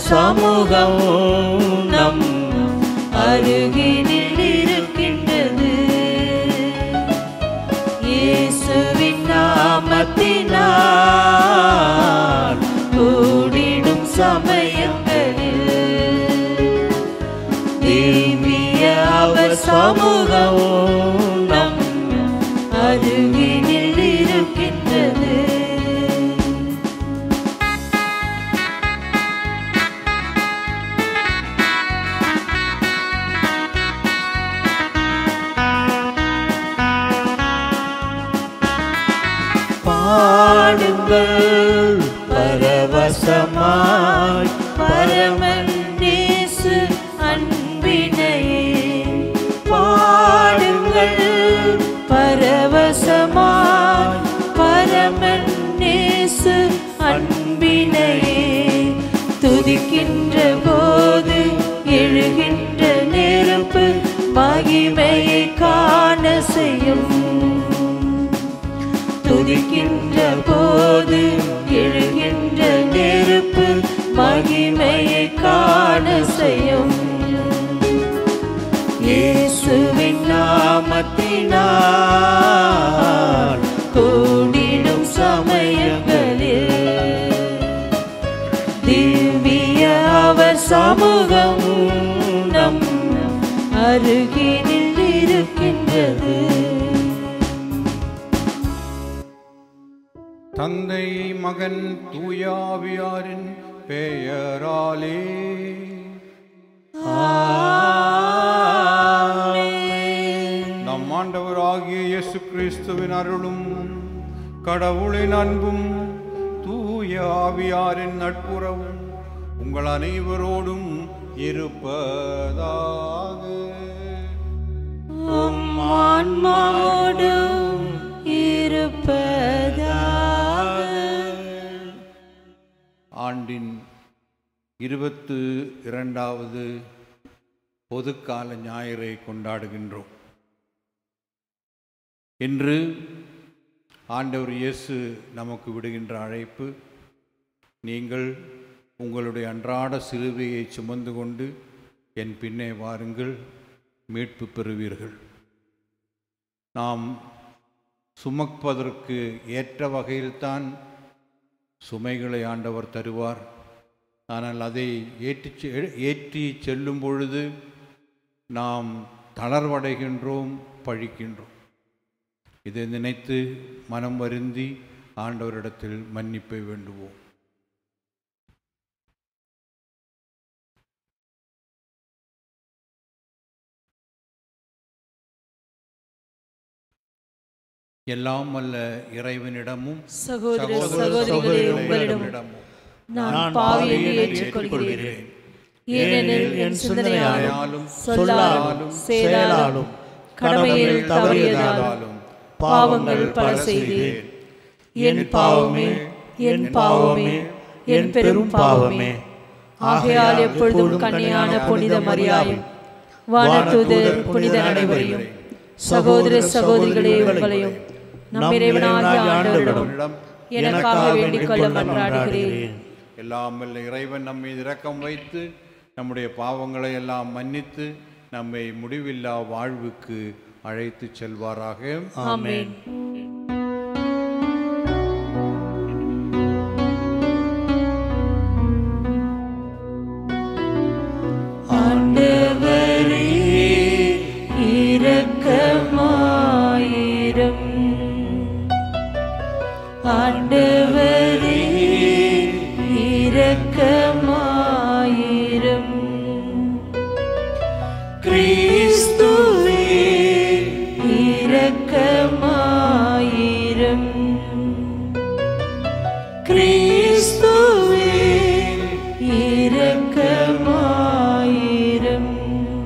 சமூகம் நம் அருகினில் இருக்கின்றது இயேசுவின் நாமத்தினால் கூடிடும் சமயங்களில் தேவிய அவர் சமூகம் நம் அருகினில் இருக்கின்றது பாடுங்கள் பரவசமாய் பரமன் நேசு அன்பினையே பாடுங்கள் பரவசமாய் பரமன் நேசு அன்பினையே துதிக்கின்ற போது எழுகின்ற நெருப்பு மகிமையை காண செய்யும் துதிக்கின்ற போது எழுகின்ற நெருப்பு மகிமையை காண செய்யும் இயேசுவின் நாமத்தினால் கூடிடும் சமயங்களில் திவ்ய அவர் சமூகம் நம் அருகினில் இருக்கின்றது தந்தை மகன் தூயாவியாரின் பெயராலே நம் ஆண்டவராகிய இயேசு கிறிஸ்துவின் அருளும் கடவுளின் அன்பும் தூய ஆவியாரின் நட்புறவும் உங்கள் அனைவரோடும் இருப்பதாக உம் ஆன்மாவோடும் இருப்பதாக ஆண்டின் இருபத்து இரண்டாவது பொதுக்கால ஞாயிறை கொண்டாடுகின்றோம் இன்று ஆண்டவர் இயேசு நமக்கு விடுகின்ற அழைப்பு நீங்கள் உங்களுடைய அன்றாட சிலுவையை சுமந்து கொண்டு என் பின்னே வாருங்கள் மீட்பு பெறுவீர்கள் நாம் சுமப்பதற்கு ஏற்ற வகையில்தான் சுமைகளை ஆண்டவர் தருவார் ஆனால் அதை ஏற்றி செ- ஏற்றி செல்லும் பொழுது நாம் தளர்வடைகின்றோம் பழிக்கின்றோம் இதை நினைத்து மனம் வருந்தி ஆண்டவரிடத்தில் மன்னிப்பை வேண்டுவோம் எல்லாம் அல்ல இறைவனிடமும் சகோதர சகோதர சகோதரிகளே சகோதரிகளே உங்களிடம் உங்களிடமும் நான் பாவியை ஏற்றுக்கொள்கிறேன் ஏனெனில் என் சிந்தனையாலும் சொல்லாலும் செயலாலும் கடமையில் தவறியதாலும் பாவங்கள் பல செய்தேன் என் பாவமே என் பாவமே என் பெரும் பாவமே ஆகையால் எப்பொழுதும் கன்னியான புனித மரியாயும் வானதூதர் புனித அனைவரையும் சகோதர சகோதரிகளே உங்களையும் நம் இறைவனாகிய ஆண்டவரிடம் எனக்காக வேண்டிக் கொள்ள மன்றாடுகிறேன் எல்லாம் வல்ல இறைவன் நம்ம மீது இரக்கம் வைத்து நம்முடைய பாவங்களை எல்லாம் மன்னித்து நம்மை முடிவில்லா வாழ்வுக்கு அழைத்து செல்வாராக ஆமென் ஆண்டவரே இரக்கமாயிரம் ஆண்டவரே இரக்கமாயிரம் கிறிஸ்துவே இரக்கமாயிரம் கிறிஸ்துவே இரக்கமாயிரம்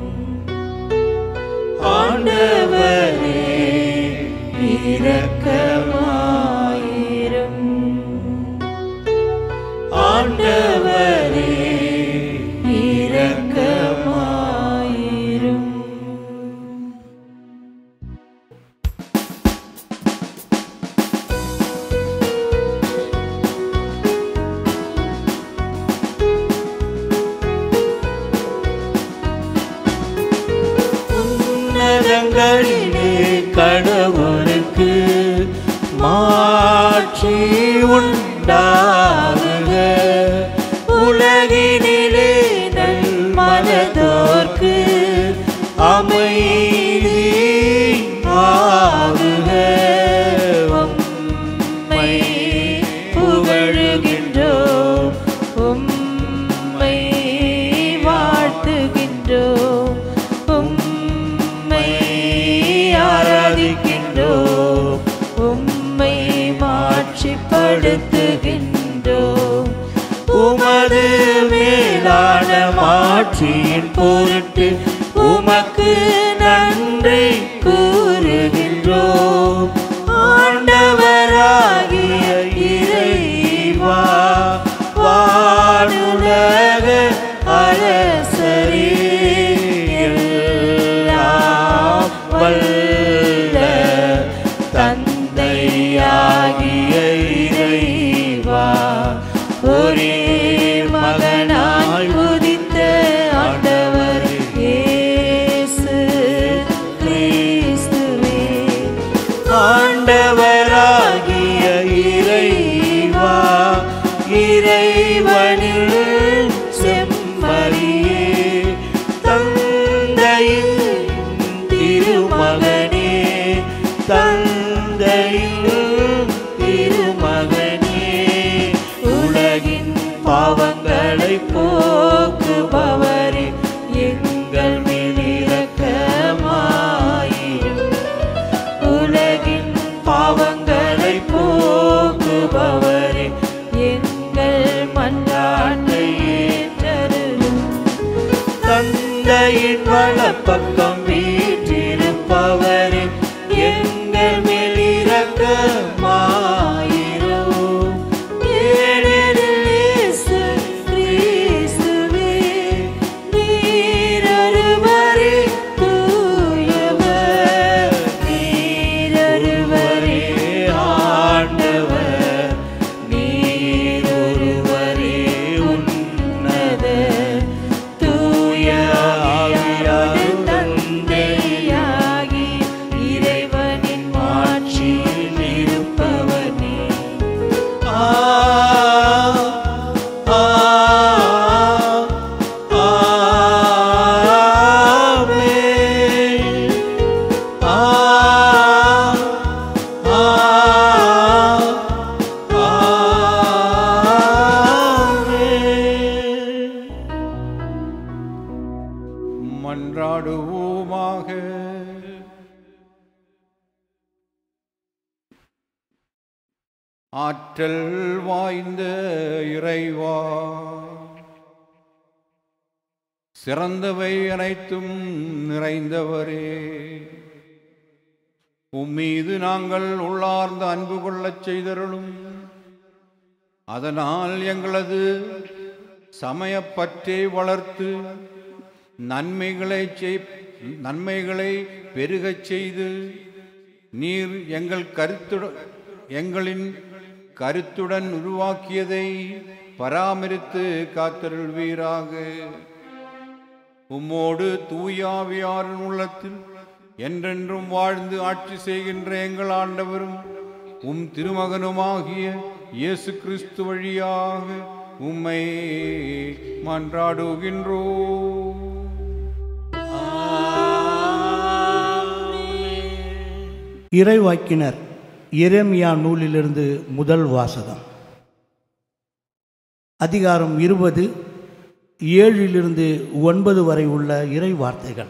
ஆண்டவரே இரக்கமாயிரம் ஆண்டவரே இரக்கமாயிரும் ஆண்டவரே கடவுளுக்கு மாட்சி உண்டாகுக உலகினிலே நல் மனதோர்க்கு அமைதி ஆகுக உம்மை புகழுகின்றோம் உம்மை வாழ்த்துகின்றோம் உம்மை ஆராதிக்கின்றோம் உம்மை மாட்சிப்படுத்துகின்றோம் உமது மேலான மாட்சியின் பொருட்டு உமக்கு நன்றி கூறுகின்றோம் ஆண்டவராகிய இறைவா வானுலக அரசரே எல்லாம் வல்ல தந்தையாகிய இறைவா ஒரே மகனாய் உதித்த ஆண்டவர் இயேசு கிறிஸ்துவே ஆண்டவராகிய இறைவா இறைவனில் செம்மறியே தந்தையின் திருமகனே தந்தையின் திருமகனே உலகின் பாவங்களை போக்குபவரே எங்கள் மேல் இரக்கமாயிரும் உலகின் பாவங்களை போக்குபவரே எங்கள் மன்றாட்டை ஏற்றருளும் தந்தையின் வலப்பக்கம் வீற்றிருப்பவரே எங்கள் மேல் இரக்கமாயிரும் ஏனெனில் இயேசு கிறிஸ்துவே நீரொருவரே தூயவர் நீரொருவரே ஆண்டவர் நீரொருவரே உன்னத தூய ஆவியார் தந்தையாகி இறைவனின் மாட்சியில் இருப்பவர் நீ ஆ ஆ ஆமென் ஆ ஆ ஆமென் மன்றாடுவோமாக ஆற்றல் வாய்ந்த இறைவா சிறந்தவை அனைத்தும் நிறைந்தவரே உம்மீது நாங்கள் உள்ளார்ந்த அன்பு கொள்ளச் செய்தருளும் அதனால் எங்களது சமயப்பற்றை வளர்த்து நன்மைகளை செய் நன்மைகளை பெருகச் செய்து நீர் எங்கள் கருத்துடன் எங்களின் கருத்துடன் உருவாக்கியதை பராமரித்து காத்தருள்வீராக உம்மோடு தூயாவியாரின் உள்ளத்தில் என்றென்றும் வாழ்ந்து ஆட்சி செய்கின்ற எங்கள் ஆண்டவரும் உம் திருமகனுமாகிய இயேசு கிறிஸ்து வழியாக உம்மை மன்றாடுகின்றோம் இறைவாக்கினர் எரேமியா நூலிலிருந்து முதல் வாசகம் அதிகாரம் இருபது ஏழிலிருந்து ஒன்பது வரை உள்ள இறை வார்த்தைகள்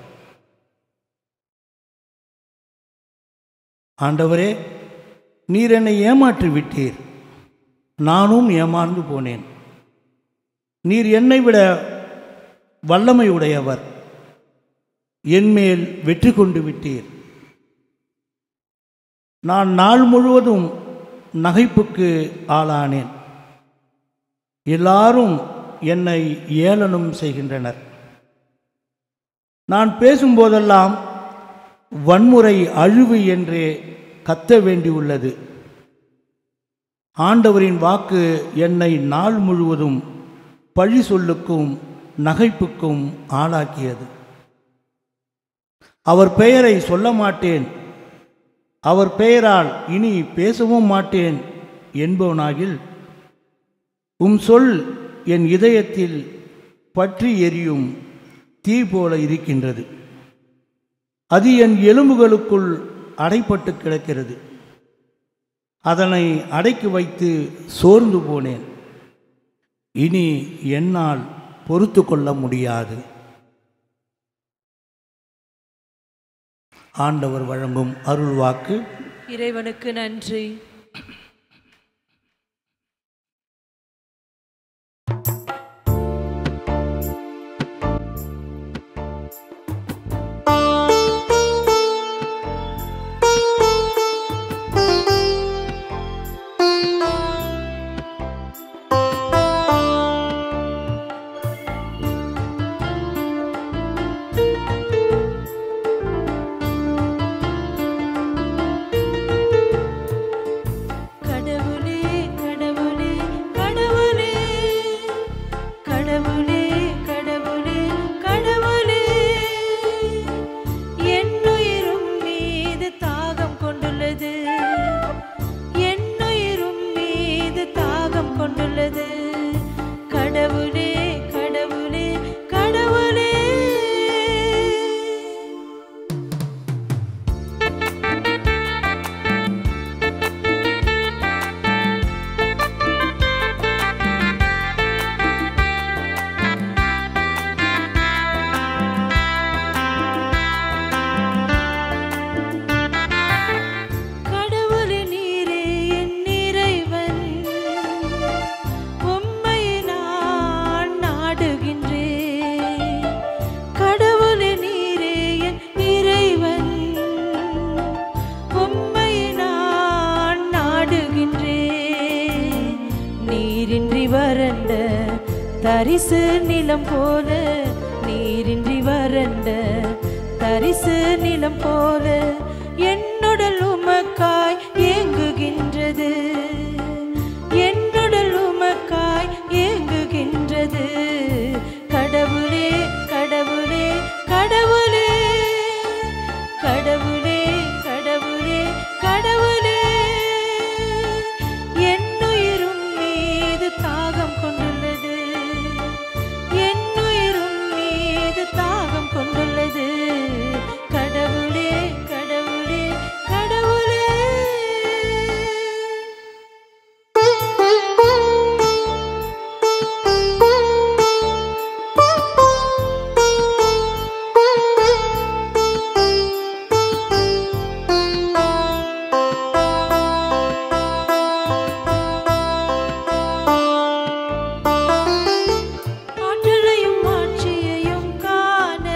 ஆண்டவரே நீர் என்னை ஏமாற்றி விட்டீர் நானும் ஏமாந்து போனேன் நீர் என்னை விட வல்லமை உடையவர் என்மேல் வெற்றி கொண்டு விட்டீர் நான் நாள் முழுவதும் நகைப்புக்கு ஆளானேன் எல்லாரும் என்னை ஏளனம் செய்கின்றனர் நான் பேசும்போதெல்லாம் வன்முறை அழிவு என்றே கத்த வேண்டியுள்ளது ஆண்டவரின் வாக்கு என்னை நாள் முழுவதும் பழி சொல்லுக்கும் நகைப்புக்கும் ஆளாக்கியது அவர் பெயரை சொல்ல மாட்டேன் அவர் பெயரால் இனி பேசவும் மாட்டேன் என்பவனாகில் உம் சொல் என் இதயத்தில் பற்றி எரியும் தீ போல இருக்கின்றது அது என் எலும்புகளுக்குள் அடைப்பட்டு கிடக்கிறது அதனை அடக்கி வைத்து சோர்ந்து போனேன் இனி என்னால் பொறுத்து கொள்ள முடியாது ஆண்டவர் வழங்கும் அருள்வாக்கு இறைவனுக்கு நன்றி கடவுளே கடவுளே கடவுளே கடவுளே கடவுளே கடவுளே என்னுயிரும் மீது தாகம் கொண்டுள்ளது என்னுயிரும் மீது தாகம் கொண்டுள்ளது கடவுளே கடவுளே கடவுளே கடவுளே நீரே என் இறைவன் உம்மை நான் நாடுகின்றேன் கடவுளே நீரே என் இறைவன் உம்மை நான் நாடுகின்றேன் நீரின்றி வறண்ட தரிசு நிலம் போல நீரின்றி வறண்ட தரிசு நிலம் போல என்னுடல் உமக்காய் ஏங்குகின்றது என்னுடல் உமக்காய் ஏங்குகின்றது கடவுளே கடவுளே கடவுளே கடவுளே கடவுளே கடவுளே என்னுயிரும் மீது தாகம் கொண்டுள்ளது என்னுயிரும் மீது தாகம் கொண்டுள்ளது கடவுளே கடவுளே கடவுளே ஆற்றலையும் ஆட்சியையும் காண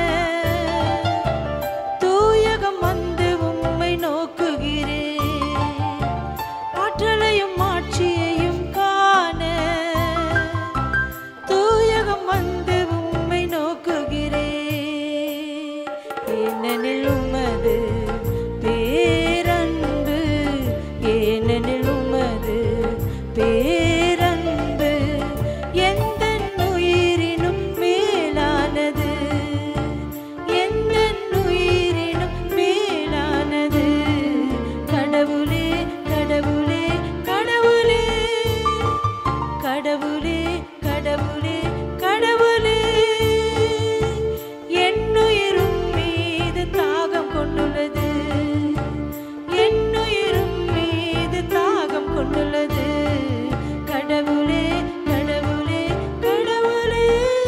தூயகம் வந்து உம்மை நோக்குகிறேன் ஆற்றலையும் ஆட்சியையும் காண தூயகம் வந்து உம்மை நோக்குகிறேன் ஏனெனில் உமது பேரன்பு ஏனெனில் உமது பேரன்பு எந்த உயிரினும் மேலானது எந்த உயிரினும் மேலானது கடவுளே கடவுளே கடவுளே கடவுளே கடவுளே கடவுளே என்னுயிரும் மீது தாகம் கொண்டுள்ளது என்னுயிரும் மீது தாகம் கொண்டுள்ளது கடவுளே கடவுளே கடவுளே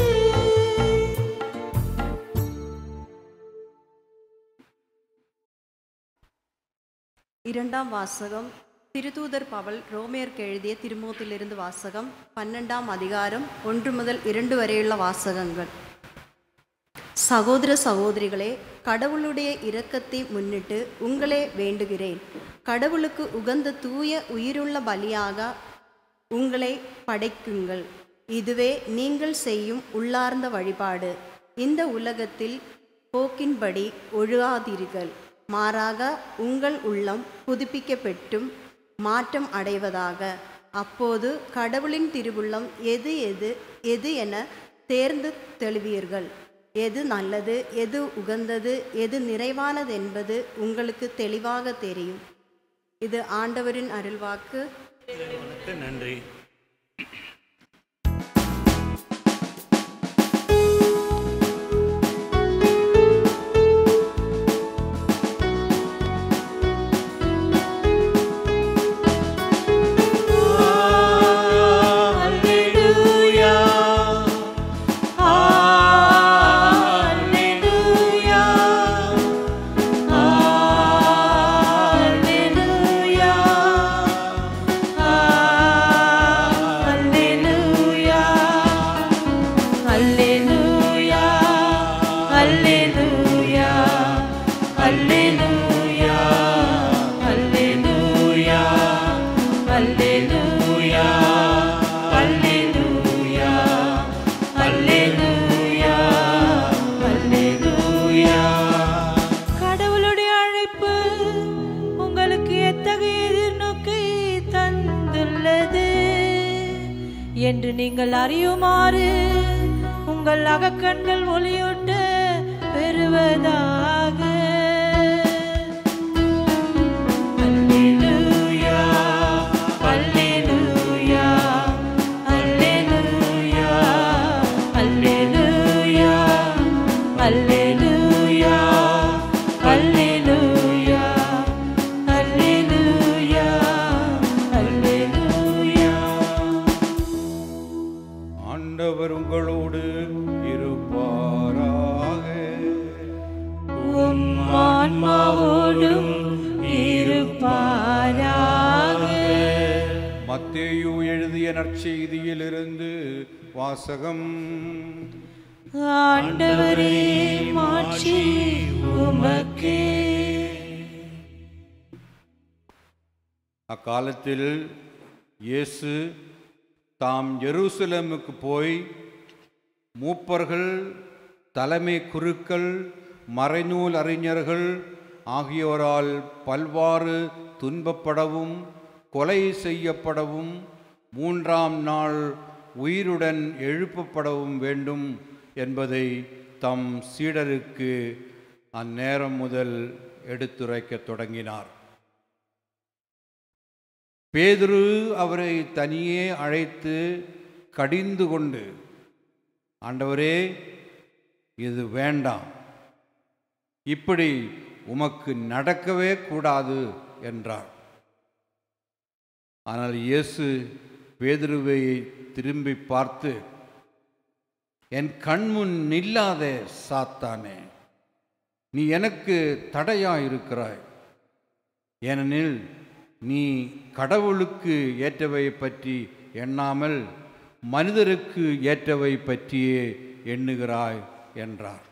இரண்டாம் வாசகம் திருத்தூதர் பவல் ரோமேயருக்கு எழுதிய திருமுகத்திலிருந்து வாசகம் பன்னெண்டாம் அதிகாரம் ஒன்று முதல் இரண்டு வரையுள்ள வாசகங்கள் சகோதர சகோதரிகளே கடவுளுடைய இரக்கத்தை முன்னிட்டு உங்களே வேண்டுகிறேன் கடவுளுக்கு உகந்த தூய உயிருள்ள பலியாக உங்களை படைக்குங்கள் இதுவே நீங்கள் செய்யும் உள்ளார்ந்த வழிபாடு இந்த உலகத்தில் போக்கின்படி ஒழுகாதீர்கள் மாறாக உங்கள் உள்ளம் புதுப்பிக்கப்பெற்றும் மாற்றம் அடைவதாக அப்போது கடவுளின் திருவுள்ளம் எது எது எது என தேர்ந்து தெளிவீர்கள் எது நல்லது எது உகந்தது எது நிறைவானது என்பது உங்களுக்கு தெளிவாக தெரியும் இது ஆண்டவரின் அருள்வாக்கு இறைவனுக்கு நன்றி Alleluia. Alleluia. Alleluia. Alleluia. Alleluia. Alleluia. Alleluia. Alleluia. Alleluia. Alleluia. Alleluia. Alleluia. கடவுளுடைய அழைப்பு உங்களுக்கு எத்தகைய எதிர்நோக்கை தந்துள்ளது என்று நீங்கள் அறியுமாறு உங்கள் அகக்கண்கள் ஒளியூட்ட பெறுவதாக அல்லேலூயா, அல்லேலூயா, அல்லேலூயா, அல்லேலூயா, அல்லேலூயா, அல்லேலூயா, அல்லேலூயா, அல்லேலூயா. ஆண்டவர் உங்களோடு இருப்பாராக உம் ஆன்மாவோடும் இருப்பாராக மத்தேயு எழுதிய நற்செய்தியிலிருந்து வாசகம் ஆண்டவரே மாட்சி உமக்கே அக்காலத்தில் இயேசு தாம் எருசலேமுக்கு போய் மூப்பர்கள் தலைமை குருக்கள் மறைநூல் அறிஞர்கள் ஆகியோரால் பல்வாறு துன்பப்படவும் கொலை செய்யப்படவும் மூன்றாம் நாள் உயிருடன் எழுப்பப்படவும் வேண்டும் என்பதை தம் சீடருக்கு அந்நேரம் முதல் எடுத்துரைக்கத் தொடங்கினார் பேதுரு அவரை தனியே அழைத்து கடிந்து கொண்டு ஆண்டவரே இது வேண்டாம் இப்படி உமக்கு நடக்கவே கூடாது என்றார் ஆனால் இயேசு பேதுருவை திரும்பி பார்த்து என் கண்முன் நில்லாதே சாத்தானே நீ எனக்கு தடையாயிருக்கிறாய் ஏனெனில் நீ கடவுளுக்கு ஏற்றவை பற்றி எண்ணாமல் மனிதருக்கு ஏற்றவை பற்றியே எண்ணுகிறாய் என்றார்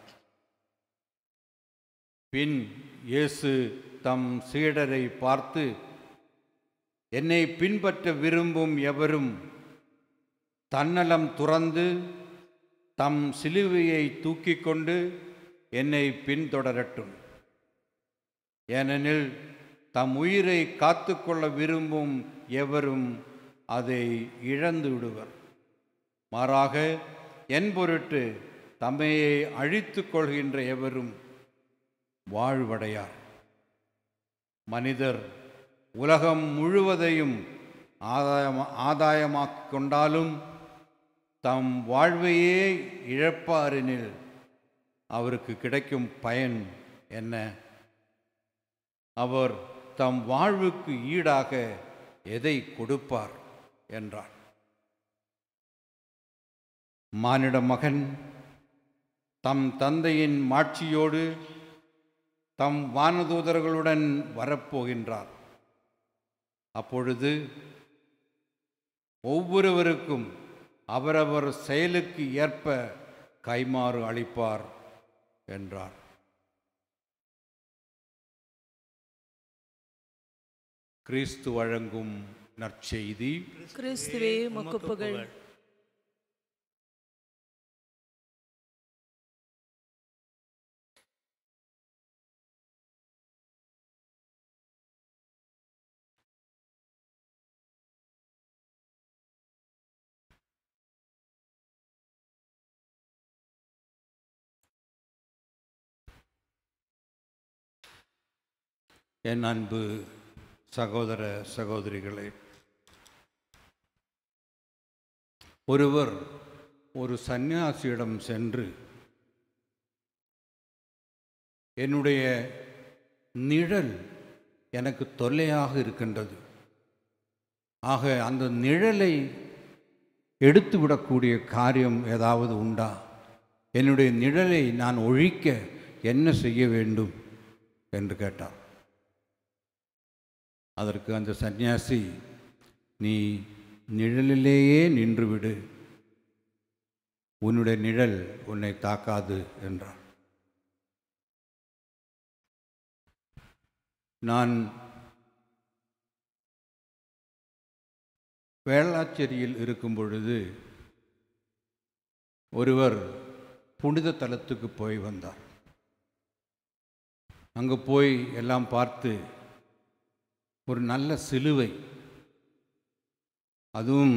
பின் இயேசு தம் சீடரை பார்த்து என்னை பின்பற்ற விரும்பும் எவரும் தன்னலம் துறந்து தம் சிலுவையை தூக்கிக் கொண்டு என்னை பின்தொடரட்டும் ஏனெனில் தம் உயிரை காத்துக்கொள்ள விரும்பும் எவரும் அதை இழந்து விடுவர் மாறாக என் பொருட்டு தம்மையை அழித்துக் கொள்கின்ற எவரும் வாழ்வடையார் மனிதர் உலகம் முழுவதையும் ஆதாயமா ஆதாயமாக்கிக் கொண்டாலும் தம் வாழ்வையே இழப்பாரெனில் அவருக்கு கிடைக்கும் பயன் என்ன அவர் தம் வாழ்வுக்கு ஈடாக எதை கொடுப்பார் என்றார் மானிட மகன் தம் தந்தையின் மாட்சியோடு தம் வானதூதர்களுடன் வரப்போகின்றார் அப்பொழுது ஒவ்வொருவருக்கும் அவரவர் செயலுக்கு ஏற்ப கைமாறு அளிப்பார் என்றார் கிறிஸ்து வழங்கும் நற்செய்தி கிறிஸ்துவே உமக்கு புகழ் என் அன்பு சகோதர சகோதரிகளே ஒருவர் ஒரு சந்நியாசியிடம் சென்று என்னுடைய நிழல் எனக்கு தொல்லையாக இருக்கின்றது ஆக அந்த நிழலை எடுத்துவிடக்கூடிய காரியம் ஏதாவது உண்டா என்னுடைய நிழலை நான் ஒழிக்க என்ன செய்ய வேண்டும் என்று கேட்டார் அதற்கு அந்த சந்நியாசி நீ நிழலிலேயே நின்றுவிடு உன்னுடைய நிழல் உன்னை தாக்காது என்றார் நான் வேளாச்சேரியில் இருக்கும் பொழுது ஒருவர் புனித தலத்துக்கு போய் வந்தார் அங்கே போய் எல்லாம் பார்த்து ஒரு நல்ல சிலுவை அதுவும்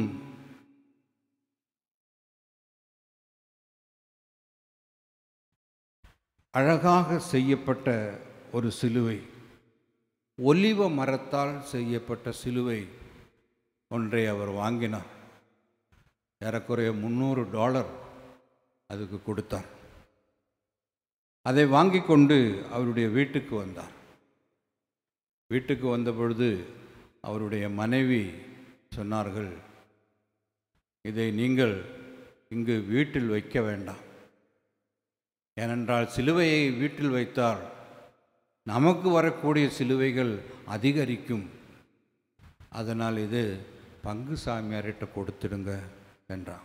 அழகாக செய்யப்பட்ட ஒரு சிலுவை ஒலிவ மரத்தால் செய்யப்பட்ட சிலுவை ஒன்றை அவர் வாங்கினார் ஏறக்குறைய முந்நூறு டாலர் அதுக்கு கொடுத்தார் அதை வாங்கி கொண்டு அவருடைய வீட்டுக்கு வந்தார் வீட்டுக்கு வந்த பொழுது அவருடைய மனைவி சொன்னார்கள் இதை நீங்கள் இங்கு வீட்டில் வைக்க வேண்டாம் ஏனென்றால் சிலுவையை வீட்டில் வைத்தால் நமக்கு வரக்கூடிய சிலுவைகள் அதிகரிக்கும் அதனால் இது பங்கு சாமியார்கிட்ட கொடுத்துடுங்க என்றான்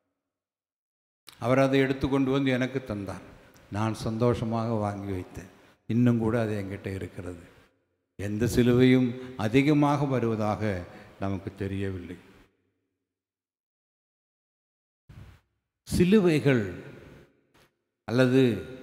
அவர் அதை எடுத்துக்கொண்டு வந்து எனக்கு தந்தார் நான் சந்தோஷமாக வாங்கி வைத்தேன் இன்னும் கூட அது என்கிட்ட இருக்கிறது எந்த சிலுவையும் அதிகமாக வருவதாக நமக்கு தெரியவில்லை சிலுவைகள் அல்லது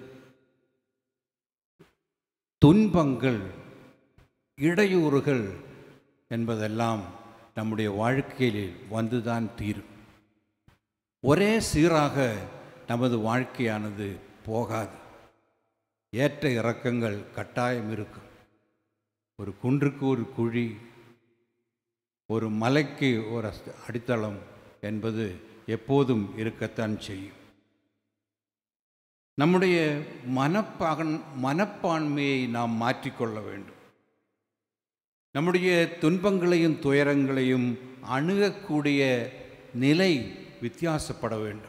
துன்பங்கள் இடையூறுகள் என்பதெல்லாம் நம்முடைய வாழ்க்கையில் வந்துதான் தீரும் ஒரே சீராக நமது வாழ்க்கையானது போகாது ஏற்ற இறக்கங்கள் கட்டாயம் இருக்கும் ஒரு குன்றுக்கு ஒரு குழி ஒரு மலைக்கு ஒரு அஸ்த- அடித்தளம் என்பது எப்போதும் இருக்கத்தான் செய்யும் நம்முடைய மனப்பாகன் மனப்பான்மையை நாம் மாற்றிக்கொள்ள வேண்டும் நம்முடைய துன்பங்களையும் துயரங்களையும் அணுகக்கூடிய நிலை வித்தியாசப்பட வேண்டும்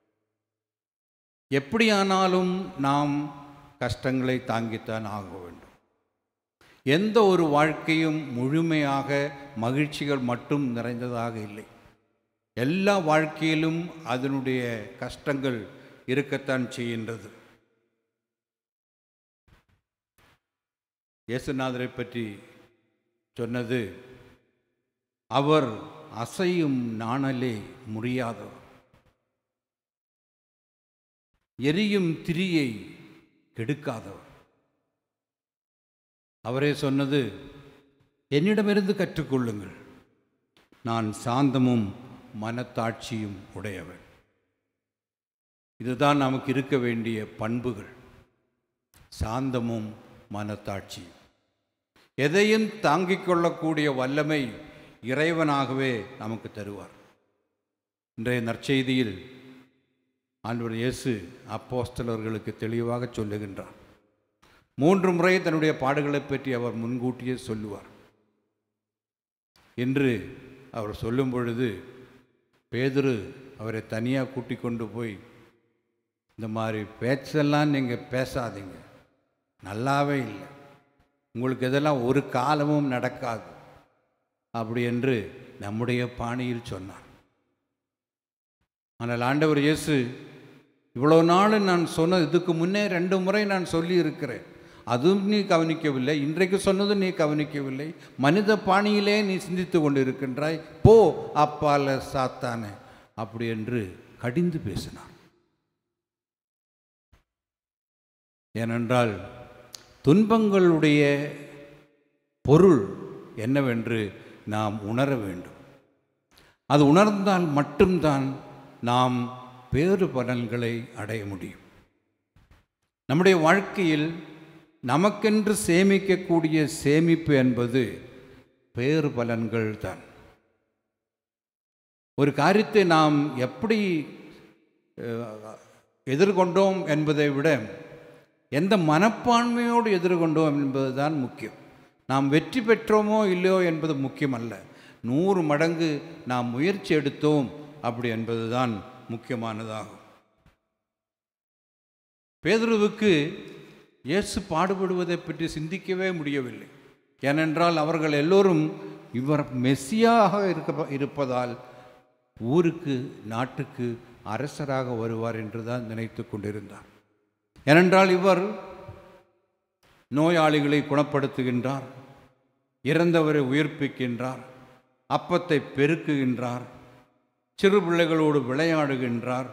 எப்படியானாலும் நாம் கஷ்டங்களை தாங்கித்தான் ஆக வேண்டும் எந்த ஒரு வாழ்க்கையும் முழுமையாக மகிழ்ச்சிகள் மட்டும் நிறைந்ததாக இல்லை எல்லா வாழ்க்கையிலும் அதனுடைய கஷ்டங்கள் இருக்கத்தான் செய்கின்றது இயேசுநாதரை பற்றி சொன்னது அவர் அசையும் நாணலே முடியாதவர் எரியும் திரியை கெடுக்காதவர் அவரே சொன்னது என்னிடமிருந்து கற்றுக்கொள்ளுங்கள் நான் சாந்தமும் மனத்தாட்சியும் உடையவன் இதுதான் நமக்கு இருக்க வேண்டிய பண்புகள் சாந்தமும் மனத்தாட்சியும் எதையும் தாங்கிக் கொள்ளக்கூடிய வல்லமை இறைவனாகவே நமக்கு தருவார் இன்றைய நற்செய்தியில் ஆண்டவர் இயேசு அப்போஸ்தலர்களுக்கு தெளிவாக சொல்லுகின்றார் மூன்று முறை தன்னுடைய பாடுகளைப் பற்றி அவர் முன்கூட்டியே சொல்லுவார் என்று அவர் சொல்லும் பொழுது பேதுரு அவரை தனியாக கூட்டிக் கொண்டு போய் இந்த மாதிரி பேச்செல்லாம் நீங்கள் பேசாதீங்க நல்லாவே இல்லை உங்களுக்கு இதெல்லாம் ஒரு காலமும் நடக்காது அப்படி என்று நம்முடைய பாணியில் சொன்னார் ஆனால் ஆண்டவர் இயேசு இவ்வளோ நாள் நான் சொன்ன இதுக்கு முன்னே ரெண்டு முறை நான் சொல்லி இருக்கிறேன் அதுவும் நீ கவனிக்கவில்லை இன்றைக்கு சொன்னதும் நீ கவனிக்கவில்லை மனித பாணியிலே நீ சிந்தித்து கொண்டு இருக்கின்றாய் போ அப்பால சாத்தானே அப்படி என்று கடிந்து பேசினார் ஏனென்றால் துன்பங்களுடைய பொருள் என்னவென்று நாம் உணர வேண்டும் அது உணர்ந்தால் மட்டும்தான் நாம் பேறு பலன்களை அடைய முடியும் நம்முடைய வாழ்க்கையில் நமக்கென்று சேமிக்கக்கூடிய சேமிப்பு என்பது பேறு பலன்கள் தான் ஒரு காரியத்தை நாம் எப்படி அஹ், எதிர்கொண்டோம் என்பதை விட எந்த மனப்பான்மையோடு எதிர்கொண்டோம் என்பதுதான் முக்கியம் நாம் வெற்றி பெற்றோமோ இல்லையோ என்பது முக்கியமல்ல நூறு மடங்கு நாம் முயற்சி எடுத்தோம் அப்படி என்பதுதான் முக்கியமானதாகும் பேதுருவுக்கு இயேசு பாடுபடுவதை பற்றி சிந்திக்கவே முடியவில்லை ஏனென்றால் அவர்கள் எல்லோரும் இவர் மெஸ்ஸியாக இருக்க இருப்பதால் ஊருக்கு நாட்டுக்கு அரசராக வருவார் என்று தான் நினைத்து கொண்டிருந்தார் ஏனென்றால் இவர் நோயாளிகளை குணப்படுத்துகின்றார் இறந்தவரை உயிர்ப்பிக்கின்றார் அப்பத்தை பெருக்குகின்றார் சிறு பிள்ளைகளோடு விளையாடுகின்றார்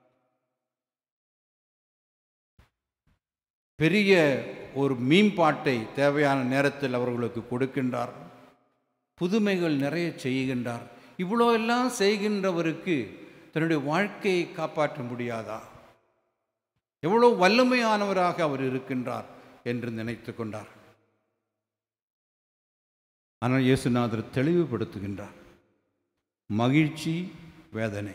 பெரிய ஒரு மீன்பாட்டை தேவையான நேரத்தில் அவர்களுக்கு கொடுக்கின்றார் புதுமைகள் நிறைய செய்கின்றார் இவ்வளோ எல்லாம் செய்கின்றவருக்கு தன்னுடைய வாழ்க்கையை காப்பாற்ற முடியாதா எவ்வளோ வல்லமையானவராக அவர் இருக்கின்றார் என்று நினைத்து கொண்டார் ஆனால் இயேசுநாதர் தெளிவுபடுத்துகின்றார் மகிழ்ச்சி வேதனை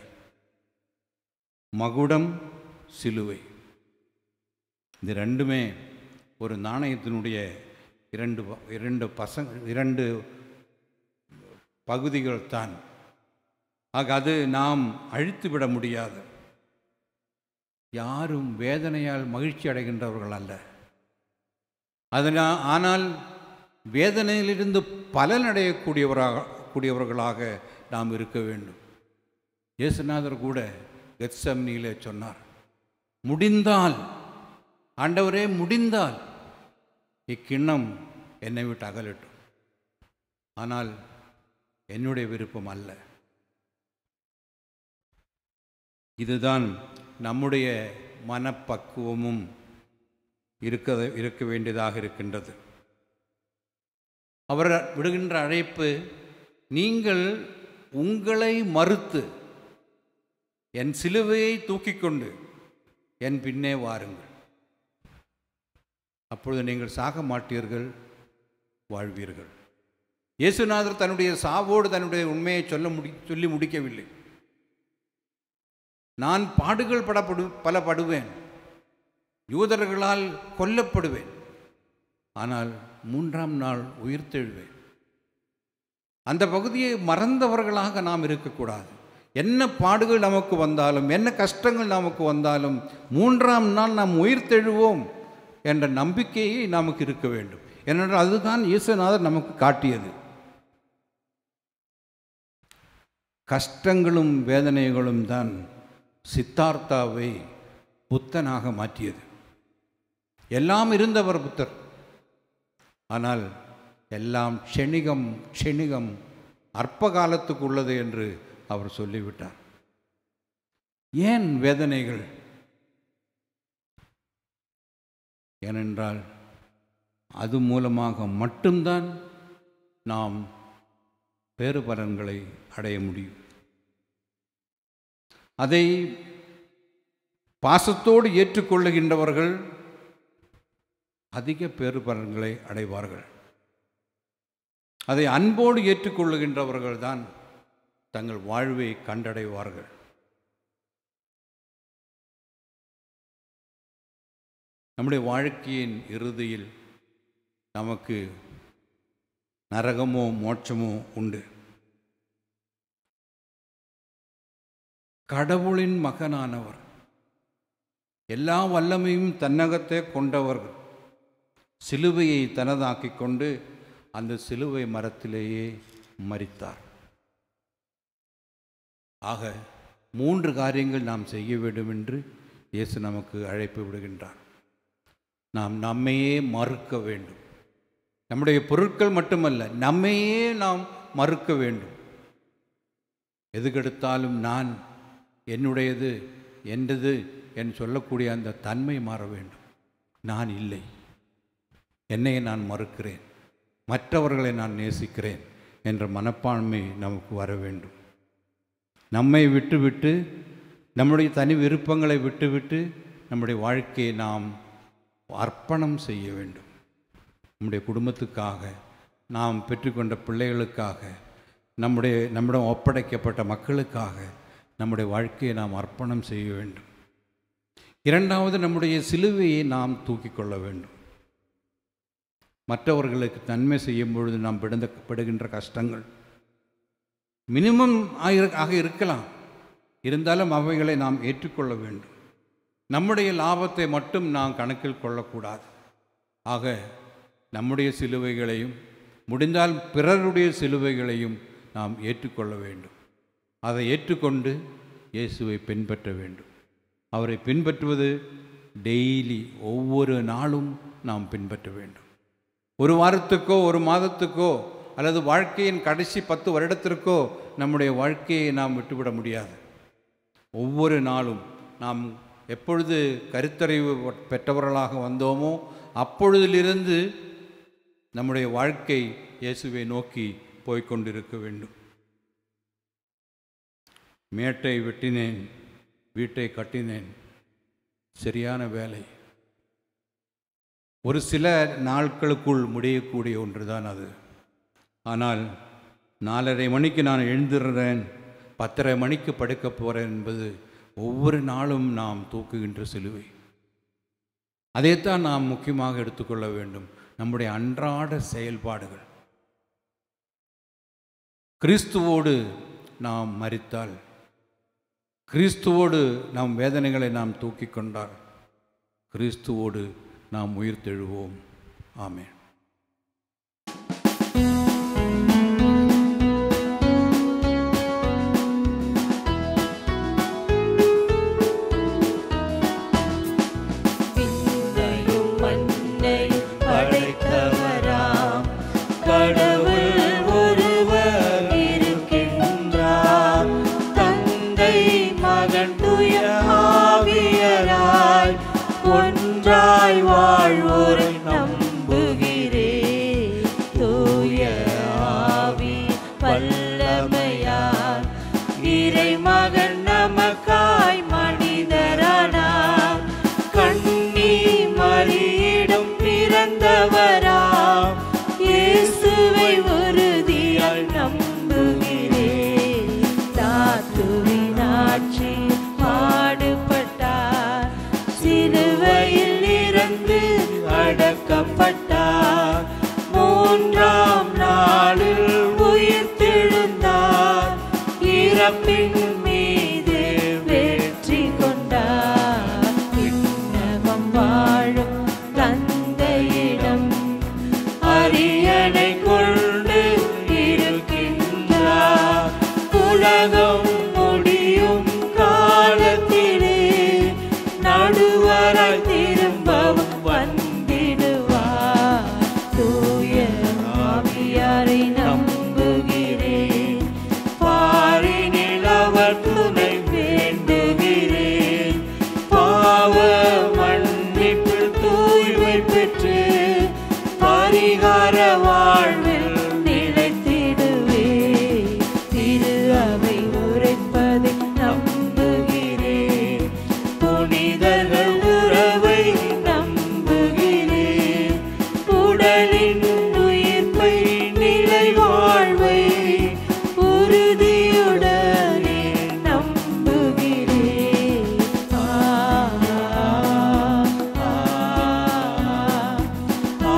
மகுடம் சிலுவை இது ரெண்டுமே ஒரு நாணயத்தினுடைய இரண்டு ப- இரண்டு பசங்க இரண்டு பகுதிகள் தான் ஆக அது நாம் அழித்து விட முடியாது யாரும் வேதனையால் மகிழ்ச்சி அடைகின்றவர்கள் அல்ல அதனால் ஆனால் வேதனையிலிருந்து பலனடையக்கூடியவராக கூடியவர்களாக நாம் இருக்க வேண்டும் இயேசுநாதர் கூட கெத்சம்னியிலே சொன்னார் முடிந்தால் ஆண்டவரே முடிந்தால் இக்கிண்ணம் என்னை விட்டு அகலட்டும் ஆனால் என்னுடைய விருப்பம் அல்ல இதுதான் நம்முடைய மனப்பக்குவமும் இருக்க இருக்க வேண்டியதாக இருக்கின்றது அவர் விடுகின்ற அழைப்பு நீங்கள் உங்களை மறுத்து என் சிலுவையை தூக்கிக் கொண்டு என் பின்னே வாருங்கள் அப்பொழுது நீங்கள் சாக மாட்டீர்கள் வாழ்வீர்கள் இயேசுநாதர் தன்னுடைய சாவோடு தன்னுடைய உண்மையை சொல்ல முடி சொல்லி முடிக்கவில்லை நான் பாடுகள் படப்படு பல படுவேன் யூதர்களால் கொல்லப்படுவேன் ஆனால் மூன்றாம் நாள் உயிர்த்தெழுவேன் அந்த பகுதியை மறந்தவர்களாக நாம் இருக்கக்கூடாது என்ன பாடுகள் நமக்கு வந்தாலும் என்ன கஷ்டங்கள் நமக்கு வந்தாலும் மூன்றாம் நாள் நாம் உயிர்த்தெழுவோம் என்ற நம்பிக்கையை நமக்கு இருக்க வேண்டும் ஏனென்றால் அதுதான் இயேசுநாதர் நமக்கு காட்டியது கஷ்டங்களும் வேதனைகளும் தான் சித்தார்த்தாவை புத்தனாக மாற்றியது எல்லாம் இருந்தவர் புத்தர் ஆனால் எல்லாம் க்ஷணிகம் க்ஷணிகம் அற்ப காலத்துக்கு உள்ளது என்று அவர் சொல்லிவிட்டார் ஏன் வேதனைகள் ஏனென்றால் அது மூலமாக மட்டும்தான் நாம் பேறு பலன்களை அடைய முடியும் அதை பாசத்தோடு ஏற்றுக்கொள்ளுகின்றவர்கள் அதிக பேறு பலன்களை அடைவார்கள் அதை அன்போடு ஏற்றுக்கொள்ளுகின்றவர்கள் தான் தங்கள் வாழ்வை கண்டடைவார்கள் நம்முடைய வாழ்க்கையின் இறுதியில் நமக்கு நரகமோ மோட்சமோ உண்டு கடவுளின் மகனானவர் எல்லா வல்லமையும் தன்னகத்தே கொண்டவர்கள் சிலுவையை தனதாக்கிக் கொண்டு அந்த சிலுவை மரத்திலேயே மரித்தார் ஆக மூன்று காரியங்கள் நாம் செய்ய வேண்டும் என்று இயேசு நமக்கு அழைப்பு விடுகின்றார் நாம் நம்மையே மறுக்க வேண்டும் நம்முடைய பொருட்கள் மட்டுமல்ல நம்மையே நாம் மறுக்க வேண்டும் எதுக்கெடுத்தாலும் நான் என்னுடையது என்றது என்று சொல்லக்கூடிய அந்த தன்மை மாற வேண்டும் நான் இல்லை என்னை நான் மறுக்கிறேன் மற்றவர்களை நான் நேசிக்கிறேன் என்ற மனப்பான்மை நமக்கு வர வேண்டும் நம்மை விட்டுவிட்டு நம்முடைய தனி விருப்பங்களை விட்டுவிட்டு நம்முடைய வாழ்க்கையை நாம் அர்ப்பணம் செய்ய வேண்டும் நம்முடைய குடும்பத்துக்காக நாம் பெற்றுக்கொண்ட பிள்ளைகளுக்காக நம்முடைய நம்மிடம் ஒப்படைக்கப்பட்ட மக்களுக்காக நம்முடைய வாழ்க்கையை நாம் அர்ப்பணம் செய்ய வேண்டும் இரண்டாவது நம்முடைய சிலுவையை நாம் தூக்கிக் கொள்ள வேண்டும் மற்றவர்களுக்கு நன்மை செய்யும் பொழுது நாம் பிடந்த படுகின்ற கஷ்டங்கள் மினிமம் ஆக ஆக இருக்கலாம் இருந்தாலும் அவைகளை நாம் ஏற்றுக்கொள்ள வேண்டும் நம்முடைய லாபத்தை மட்டும் நாம் கணக்கில் கொள்ளக்கூடாது ஆக நம்முடைய சிலுவைகளையும் முடிந்தால் பிறருடைய சிலுவைகளையும் நாம் ஏற்றுக்கொள்ள வேண்டும் அதை ஏற்றுக்கொண்டு இயேசுவை பின்பற்ற வேண்டும் அவரை பின்பற்றுவது டெய்லி ஒவ்வொரு நாளும் நாம் பின்பற்ற வேண்டும் ஒரு வாரத்துக்கோ ஒரு மாதத்துக்கோ அல்லது வாழ்க்கையின் கடைசி பத்து வருடத்திற்கோ நம்முடைய வாழ்க்கையை நாம் விட்டுவிட முடியாது ஒவ்வொரு நாளும் நாம் எப்பொழுது கருத்தறிவு பெற்றவர்களாக வந்தோமோ அப்பொழுதிலிருந்து நம்முடைய வாழ்க்கை இயேசுவை நோக்கி போய்க்கொண்டிருக்க வேண்டும் மேட்டை வெட்டினேன் வீட்டை கட்டினேன் சரியான வேலை ஒரு சில நாட்களுக்குள் முடியக்கூடிய ஒன்றுதான் அது ஆனால் நாலரை மணிக்கு நான் எழுந்துடுறேன் பத்தரை மணிக்கு படுக்க போகிறேன் என்பது ஒவ்வொரு நாளும் நாம் தூக்குகின்ற சிலுவை அதைத்தான் நாம் முக்கியமாக எடுத்துக்கொள்ள வேண்டும் நம்முடைய அன்றாட செயல்பாடுகள் கிறிஸ்துவோடு நாம் மரித்தால் கிறிஸ்துவோடு நாம் வேதனைகளை நாம் தூக்கிக் கொண்டால் கிறிஸ்துவோடு நாம் உயிர் தெழுவோம் ஆமென் விண்ணையும் மண்ணையும் படைத்தவராம் கடவுள் ஒருவர் இருக்கின்றார் தந்தை மகன் துய ஆவியராய் ஒன்றாய் வாழ்வோரை நம்புகிறேன் தூய ஆவி வல்லமையார் இறைமகன் நமக்காய் மனிதரானார் கண்ணி மறியிடம் பிறந்தவராம் இயேசுவை உறுதியாய் நம்புகிறேன் தாத்துவின் ஆட்சி பாடுபட்டார் சிலுவையில் இறந்து அடக்கப்பட்டார் மூன்றாம் நாளில் உயிர் தெழுந்தார் இறப்பின் மீது வெற்றி கொண்டார் விண்ணகம் வாழும் தந்தையிடம் அரியணை கொண்டு இருக்கின்றார் உலகம் முடியும் காலத்திலே நடுவராய் திரும்பவும் வந்திடுவார் தூய ஆவியாரை நம்புகிறேன் பாரினில் அவர் துணை வேண்டுகிறேன் பாவ மன்னிப்பு தூய்மை பெற்று பரிகார வாழ்வில் நிலைத்திடுவே திரு அவை உரைப்பதை நம்புகிறேன் புனிதர்கள் உறவை நம்புகிறேன் உடலின் உயிர்ப்பை நிலை வாழ்வை உறுதியுடனே நம்புகிறேன் ஆ, ஆ, ஆ,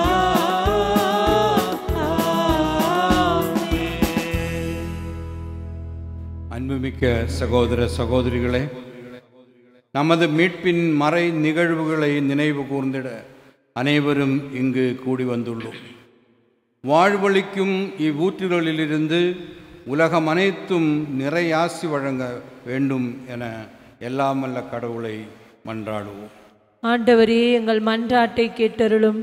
ஆமென். அன்புமிக்க சகோதர சகோதரிகளே நமது மீட்பின் மறை நிகழ்வுகளை நினைவு கூர்ந்திட அனைவரும் இங்கு கூடி வந்துள்ளோம் வாழ்வளிக்கும் இவ்வூற்றுகளிலிருந்து உலகம் அனைத்தும் நிறையாசி வழங்க வேண்டும் என எல்லாமல்ல கடவுளை மன்றாடுவோம் ஆண்டவரே எங்கள் மன்றாட்டை கேட்டருளும்